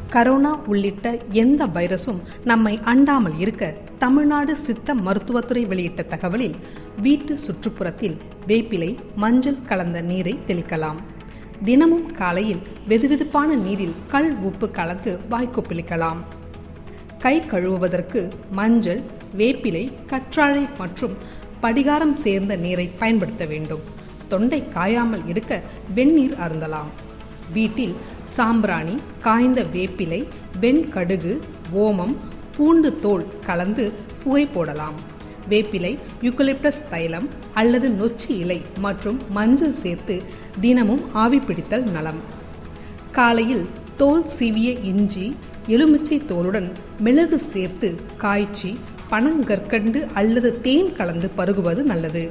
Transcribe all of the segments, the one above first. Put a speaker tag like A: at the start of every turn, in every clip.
A: corona உள்ளிட்ட எந்த வைரசும் நம்மை அண்டாமல் இருக்க தமிழ்நாடு சித்த மருத்துவத்துறை வெளியிட்ட தகவலில் வீட்டு சுற்றுப்புறத்தில் வேப்பிலை மஞ்சள் கலந்த நீரை தெளிக்கலாம் தினமும் காலையில் வெதுவெதுப்பான நீரில் கல் உப்பு கலந்து வாய்க்கொப்பளிக்கலாம் கை கழுவுவதற்கு மஞ்சள் வேப்பிலை கற்றாழை மற்றும் படிகாரம் சேர்ந்த நீரை பயன்படுத்த வேண்டும் தொண்டை காயாமல் இருக்க வெந்நீர் அருந்தலாம் வீட்டில் சாம்பிராணி காய்ந்த வேப்பிலை வெண்கடுகு ஓமம் பூண்டு தோல் கலந்து புகை போடலாம் வேப்பிலை யூக்கலிப்டஸ் தைலம் அல்லது நொச்சி இலை மற்றும் மஞ்சள் சேர்த்து தினமும் ஆவி பிடித்தல் நலம் காலையில் தோல் சீவிய இஞ்சி எலுமிச்சை தோலுடன் மிளகு சேர்த்து காய்ச்சி பனங்கற்கண்டு அல்லது தேன் கலந்து பருகுவது நல்லது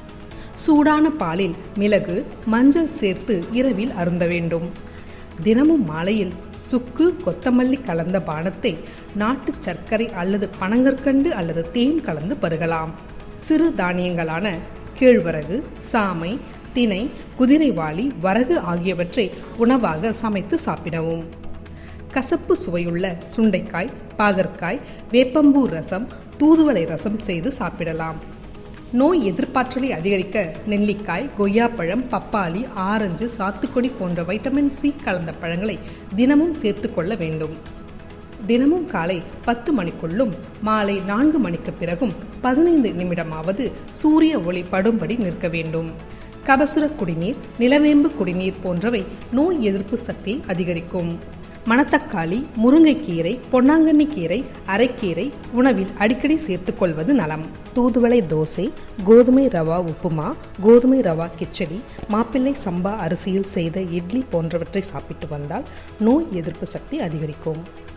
A: சூடான பாலில் மிளகு மஞ்சள் சேர்த்து இரவில் அருந்த வேண்டும் தினமும் மாலையில் சுக்கு கொத்தமல்லி கலந்த பானத்தை நாட்டு சர்க்கரை அல்லது பனங்கற்கண்டு அல்லது தேன் கலந்து பருகலாம் சிறு தானியங்களான கேழ்வரகு சாமை தினை குதிரைவாளி வரகு ஆகியவற்றை உணவாக சமைத்து சாப்பிடவும் கசப்பு சுவையுள்ள சுண்டைக்காய் பாகற்காய் வேப்பம்பூ ரசம் தூதுவளை ரசம் செய்து சாப்பிடலாம் நோய் எதிர்ப்பாற்றலை அதிகரிக்க நெல்லிக்காய் கொய்யாப்பழம் பப்பாளி ஆரஞ்சு சாத்துக்குடி போன்ற வைட்டமின் சி கலந்த பழங்களை தினமும் சேர்த்து கொள்ள வேண்டும் தினமும் காலை பத்து மணிக்குள்ளும் மாலை நான்கு மணிக்கு பிறகும் பதினைந்து நிமிடமாவது சூரிய ஒளி படும்படி நிற்க வேண்டும் கபசுர குடிநீர் நிலவேம்பு குடிநீர் போன்றவை நோய் எதிர்ப்பு சக்தியை அதிகரிக்கும் மணத்தக்காளி முருங்கைக்கீரை பொன்னாங்கண்ணி கீரை அரைக்கீரை உணவில் அடிக்கடி சேர்த்துக்கொள்வது நலம் தூதுவளை தோசை கோதுமை ரவா உப்புமா கோதுமை ரவா கிச்சடி மாப்பிள்ளை சம்பா அரிசியில் செய்த இட்லி போன்றவற்றை சாப்பிட்டு வந்தால் நோய் எதிர்ப்பு சக்தி அதிகரிக்கும்